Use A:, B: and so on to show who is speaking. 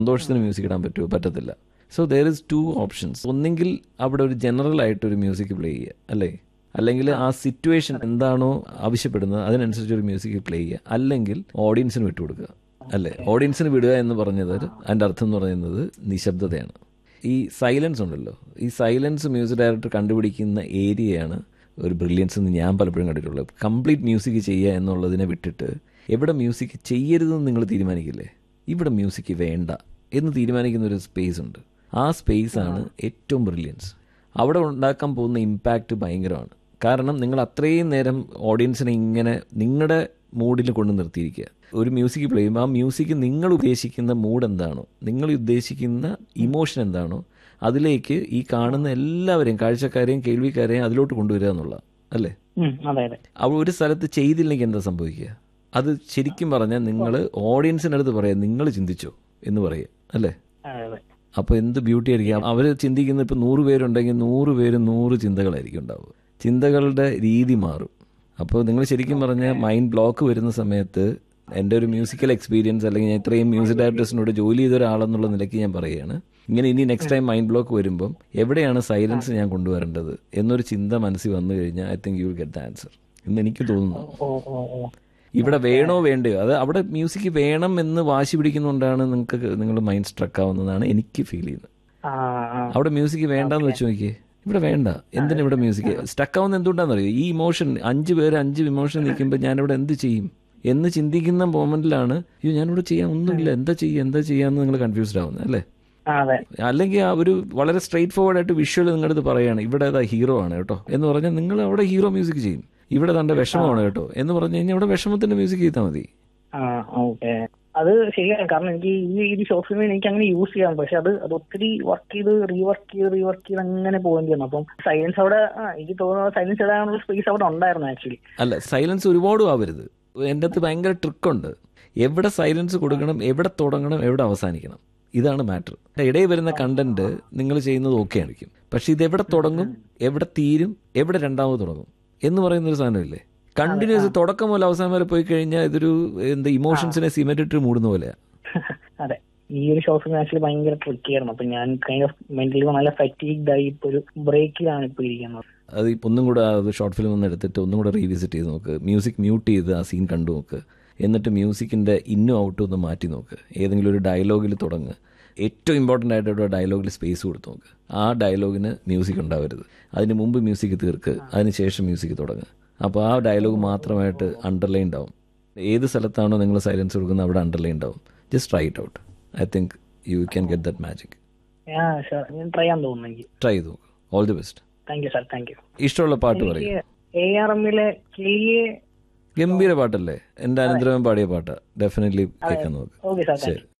A: സന്തോഷത്തിന് മ്യൂസിക് ഇടാൻ പറ്റുമോ പറ്റത്തില്ല so there is two options ഒന്നെങ്കിൽ അവിടെ ഒരു ജനറൽ ആയിട്ട് ഒരു മ്യൂസിക് പ്ലേ ചെയ്യുക അല്ലേ അല്ലെങ്കിൽ ആ സിറ്റുവേഷൻ എന്താണോ ആവശ്യപ്പെടുന്നത് അതിനനുസരിച്ച് ഒരു മ്യൂസിക് പ്ലേ ചെയ്യുക അല്ലെങ്കിൽ ഓഡിയൻസിന് വിട്ടുകൊടുക്കുക അല്ലേ ഓഡിയൻസിന് വിടുക എന്ന് പറഞ്ഞത് അതിൻ്റെ അർത്ഥം എന്ന് പറയുന്നത് നിശബ്ദതയാണ് ഈ സൈലൻസ് ഉണ്ടല്ലോ ഈ സൈലൻസ് മ്യൂസിക് ഡയറക്ടർ കണ്ടുപിടിക്കുന്ന ഏരിയയാണ് ഒരു ബ്രില്യൻസ് എന്ന് ഞാൻ പലപ്പോഴും കണ്ടിട്ടുള്ളത് കംപ്ലീറ്റ് മ്യൂസിക് ചെയ്യുക എന്നുള്ളതിനെ വിട്ടിട്ട് എവിടെ മ്യൂസിക് ചെയ്യരുതെന്ന് നിങ്ങൾ തീരുമാനിക്കില്ലേ ഇവിടെ മ്യൂസിക് വേണ്ട എന്ന് തീരുമാനിക്കുന്ന ഒരു സ്പേസ് ഉണ്ട് ആ സ്പേസ് ആണ് ഏറ്റവും ബ്രില്യൻസ് അവിടെ ഉണ്ടാക്കാൻ പോകുന്ന ഇമ്പാക്റ്റ് ഭയങ്കരമാണ് കാരണം നിങ്ങൾ അത്രയും നേരം ഓഡിയൻസിനെ ഇങ്ങനെ നിങ്ങളുടെ മൂഡിൽ കൊണ്ട് നിർത്തിയിരിക്കുക ഒരു മ്യൂസിക് പ്ലേ ചെയ്യുമ്പോൾ ആ മ്യൂസിക് നിങ്ങൾ ഉദ്ദേശിക്കുന്ന മൂഡ് എന്താണോ നിങ്ങൾ ഉദ്ദേശിക്കുന്ന ഇമോഷൻ എന്താണോ അതിലേക്ക് ഈ കാണുന്ന എല്ലാവരെയും കാഴ്ചക്കാരെയും കേൾവിക്കാരെയും അതിലോട്ട് കൊണ്ടുവരിക എന്നുള്ള അല്ലേ
B: ഉം, അതെ അതെ
A: അവ ഒരു സ്ഥലത്ത് ചെയ്തില്ലെങ്കിൽ എന്താ സംഭവിക്കുക അത് ശരിക്കും പറഞ്ഞാൽ നിങ്ങൾ ഓഡിയൻസിനടുത്ത് പറയാം നിങ്ങൾ ചിന്തിച്ചോ എന്ന് പറയുക അല്ലേ
B: അതെ അതെ
A: അപ്പോൾ എന്ത് ബ്യൂട്ടി ആയിരിക്കും അവർ ചിന്തിക്കുന്ന ഇപ്പോൾ നൂറ് പേരുണ്ടെങ്കിൽ നൂറ് പേര് നൂറ് ചിന്തകളായിരിക്കും ഉണ്ടാവുക ചിന്തകളുടെ രീതി മാറും അപ്പോൾ നിങ്ങൾ ശരിക്കും പറഞ്ഞാൽ മൈൻഡ് ബ്ലോക്ക് വരുന്ന സമയത്ത് എൻ്റെ ഒരു മ്യൂസിക്കൽ എക്സ്പീരിയൻസ് അല്ലെങ്കിൽ ഞാൻ ഇത്രയും മ്യൂസിക് ഡയറക്ടേഴ്സിനോട് ജോലി ചെയ്ത ഒരാളെന്നുള്ള നിലയ്ക്ക് ഞാൻ പറയുകയാണ് ഇങ്ങനെ ഇനി നെക്സ്റ്റ് ടൈം മൈൻഡ് ബ്ലോക്ക് വരുമ്പം എവിടെയാണ് സൈലൻസ് ഞാൻ കൊണ്ടുവരേണ്ടത് എന്നൊരു ചിന്ത മനസ്സിൽ വന്നു കഴിഞ്ഞാൽ I think you will get the answer എന്ന് എനിക്ക് തോന്നുന്നു
B: ഓ ഓ ഓ
A: ഇവിടെ വേണോ വേണ്ടയോ അത് അവിടെ മ്യൂസിക് വേണം എന്ന് വാശി പിടിക്കുന്നതുകൊണ്ടാണ് നിങ്ങൾക്ക് നിങ്ങൾ മൈൻഡ് സ്ട്രക്ക് ആവുന്നതാണ് എനിക്ക് ഫീൽ ചെയ്യുന്നത്
B: ആ ആ
A: അവിടെ മ്യൂസിക് വേണ്ടെന്ന് വെച്ച് നോക്കിയേ ഇവിടെ വേണ്ട എന്തിനാ ഇവിടെ മ്യൂസിക് സ്റ്റക്ക് ആവുന്ന എന്തുകൊണ്ടാണെന്നറിയോ ഈ ഇമോഷൻ അഞ്ച് പേര് അഞ്ച് ഇമോഷൻ നിൽക്കുമ്പോൾ ഞാനിവിടെ എന്ത് ചെയ്യും എന്ന് ചിന്തിക്കുന്ന മൊമെന്റിലാണ് അയ്യോ ഞാനിവിടെ ചെയ്യാൻ ഒന്നുമില്ല എന്താ ചെയ്യുക എന്താ ചെയ്യാന്ന് നിങ്ങൾ കൺഫ്യൂസ്ഡ് ആവുന്നത് അല്ലേ
B: ആ, അതെ
A: അല്ലെങ്കിൽ ആ ഒരു വളരെ സ്ട്രെയിറ്റ് ഫോർവേഡ് ആയിട്ട് വിഷ്വൽ നിങ്ങളുടെ പറയാണ് ഇവിടെ ഏതാ ഹീറോ ആണ് കേട്ടോ എന്ന് പറഞ്ഞാൽ നിങ്ങൾ അവിടെ ഹീറോ മ്യൂസിക് ചെയ്യും ഇവിടെ തന്റെ വിഷമമാണ് കേട്ടോ എന്ന് പറഞ്ഞു കഴിഞ്ഞാൽ ഇവിടെ വിഷമത്തിന്റെ മ്യൂസിക് ചെയ്താൽ മതി
B: ആ ഓക്കെ അത് ശരിയാണ് കാരണം എനിക്ക് ഈ ഒരു ഷോർട്ട് ഫിലിം എനിക്ക് അങ്ങനെ യൂസ് ചെയ്യാം പക്ഷെ അത് അത് ഒത്തിരി വർക്ക് ചെയ്ത് റീവർക്ക് ചെയ്ത് റീവർക്ക് ചെയ്ത് അങ്ങനെ പോകേണ്ടി വന്നു അപ്പം സയൻസ് അവിടെ ആ, എനിക്ക് തോന്നുന്നത് സയൻസ് ഇടാനുള്ള സ്പേസ് അവിടെ ഉണ്ടായിരുന്നു ആക്ച്വലി
A: അല്ല സൈലൻസ് ഒരുപാട് ആവരുത് എൻ്റെ അടുത്ത് ഭയങ്കര ട്രിക്കുണ്ട് എവിടെ സൈലൻസ് കൊടുക്കണം എവിടെ തുടങ്ങണം എവിടെ അവസാനിക്കണം ഇതാണ് മാറ്റർ ഇടയിൽ വരുന്ന കണ്ടന്റ് നിങ്ങൾ ചെയ്യുന്നത് ഓക്കെ ആയിരിക്കും പക്ഷെ ഇത് എവിടെ തുടങ്ങും എവിടെ തീരും എവിടെ രണ്ടാമത് തുടങ്ങും എന്ന് പറയുന്ന ഒരു സാധനമില്ലേ കണ്ടിന്യൂസ് തുടക്കം മുതൽ അവസാനം വരെ പോയി കഴിഞ്ഞാൽ ഇതൊരു എന്താ ഇമോഷൻസിനെ സിമെന്റ് ഇട്ട് മൂടുന്ന പോലെയാ
B: അതെ ഈ ഒരു ഷോർട്ട് ഫിലിം ആക്ച്വലി ഭയങ്കര ട്രിക്കി ആയിരുന്നു അപ്പൊ ഞാൻ കൈൻഡ് ഓഫ് മെന്റലി നല്ല ഫറ്റീഗ്ഡ് ആയി ഇപ്പൊ ഒരു ബ്രേക്കിലാണ് ഇപ്പൊ ഇരിക്കുന്നത്
A: അത് ഇപ്പം ഒന്നും കൂടെ അത് ഷോർട്ട് ഫിലിം ഒന്ന് എടുത്തിട്ട് ഒന്നും കൂടെ റീവിസിറ്റ് ചെയ്ത് നോക്ക് മ്യൂസിക് മ്യൂട്ട് ചെയ്ത് ആ സീൻ കണ്ടു നോക്ക് എന്നിട്ട് മ്യൂസിക്കിൻ്റെ ഇന്നും ഔട്ടും ഒന്ന് മാറ്റി നോക്ക് ഏതെങ്കിലും ഒരു ഡയലോഗിൽ തുടങ്ങ് ഏറ്റവും ഇമ്പോർട്ടൻ്റ് ആയിട്ടുള്ള ഡയലോഗിൽ സ്പേസ് കൊടുത്ത് നോക്ക് ആ ഡയലോഗിന് മ്യൂസിക് ഉണ്ടാവരുത് അതിന് മുമ്പ് മ്യൂസിക് തീർക്ക് അതിന് ശേഷം മ്യൂസിക് തുടങ്ങുക അപ്പോൾ ആ ഡയലോഗ് മാത്രമായിട്ട് അണ്ടർലൈൻ ഉണ്ടാവും ഏത് സ്ഥലത്താണോ നിങ്ങൾ സൈലൻസ് കൊടുക്കുന്നത് അവിടെ അണ്ടർലൈൻ ഉണ്ടാവും just try it out I think you can get that magic
B: ആ ഷുവർ ഞാൻ ട്രൈ ചെയ്യാൻ തോന്നുന്നു എനിക്ക്
A: ട്രൈ ചെയ്ത് നോക്ക് all the best
B: thank you sir thank you
A: ഇഷ്ടമുള്ള പാട്ട് പറയും
B: എനിക്ക് എ ആർ എമ്മിലെ കിളിയെ
A: ഗംഭീര പാട്ടല്ലേ എന്റെ അനന്തരവൻ പാടിയ പാട്ട് ഡെഫിനറ്റ്ലി കേൾക്കാൻ നോക്ക്
B: ഓക്കെ സാർ താങ്ക് യു